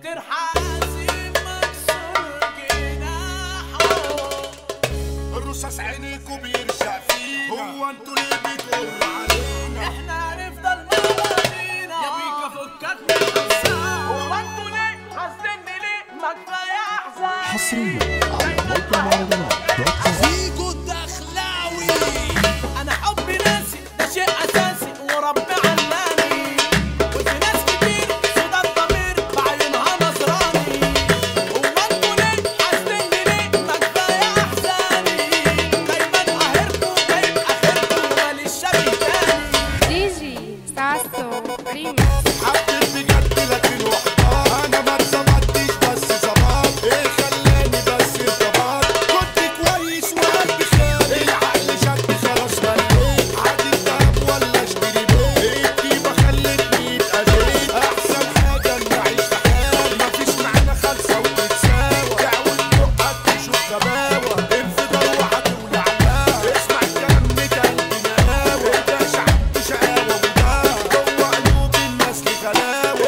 طير حاسب مكسور جناحه الرصاص عينيكوا بيرشع فينا هو انتوا ليه بتقروا علينا احنا هنفضل موالينا يا بيكا فكك من الحساب هو انتوا ليه حاسدني ليه ما كفايه احزان حصريا على موقع مهرجانات دوت كوم فيجو الدخلاوي انا حبي ناسي ده شيء اساسي وربي علاني وفي ناس كتير سودا الضمير بعينها نصراني هو انتوا ليه حاسدني ليه ما كفايه احزاني دايما قاهركوا جايب اخركوا ماليش شبه تاني Gigi, Sasso, Remix. حبيت بجد لكن وحدها انا ما اتظبطتش بس ظبط ايه خلاني بس ارتبط كنت كويس وقلبي خالي العقل شد خلاص مليت عادي الدهب ولا اشتري بيت الطيبه خلتني اتأذيت احسن حاجه اني اعيش في حالي مفيش معانا خالصه وتتساوى تعود بقك تشوف غباوه انفجار وهتولع لها اسمع الكلام ده قلبي نهاوي ده شعب شقاوه وده جوه قلوب الناس لي غلاوه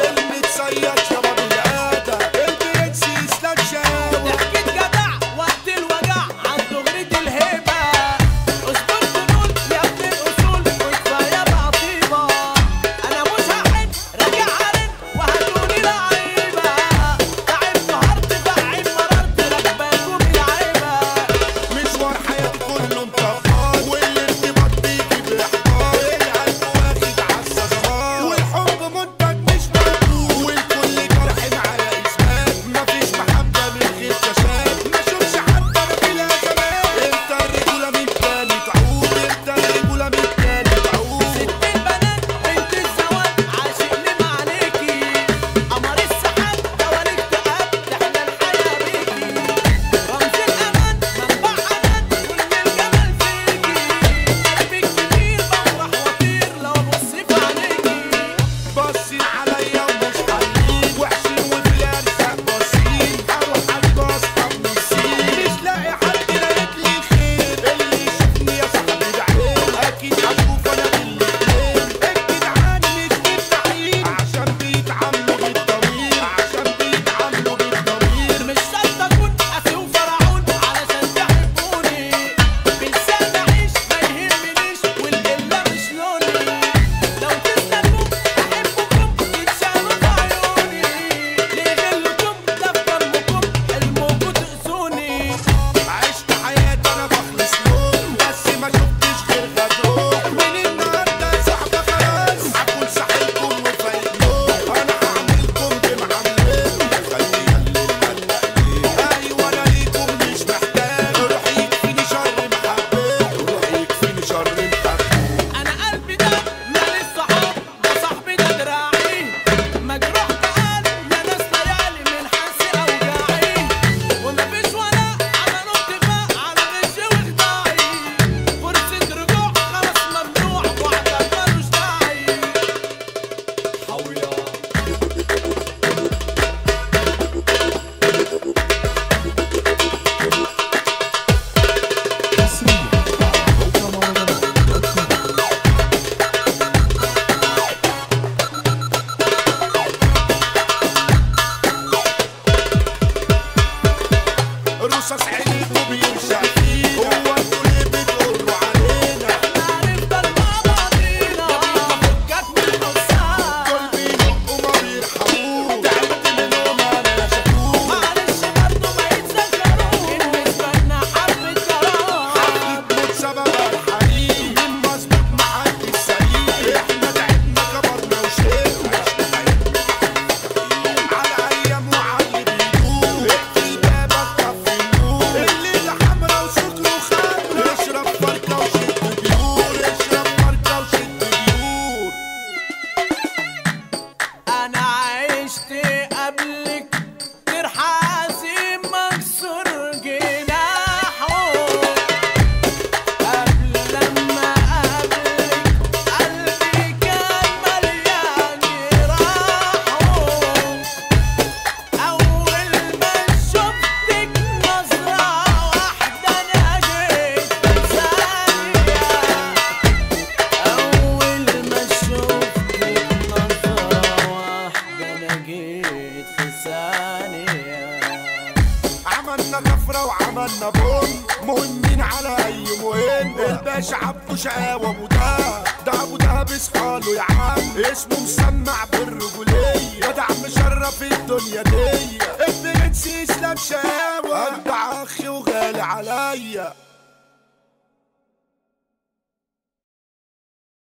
عملنا كفرة وعملنا بوم مهمين على اي مهم الباشا عبده شقاوة ابو دهب ده ابو دهب اصحاله يا عم اسمه مسمع بالرجولية جدع مشرف الدنيا دي البرنس اسلام شقاوة ابدع اخي وغالي عليا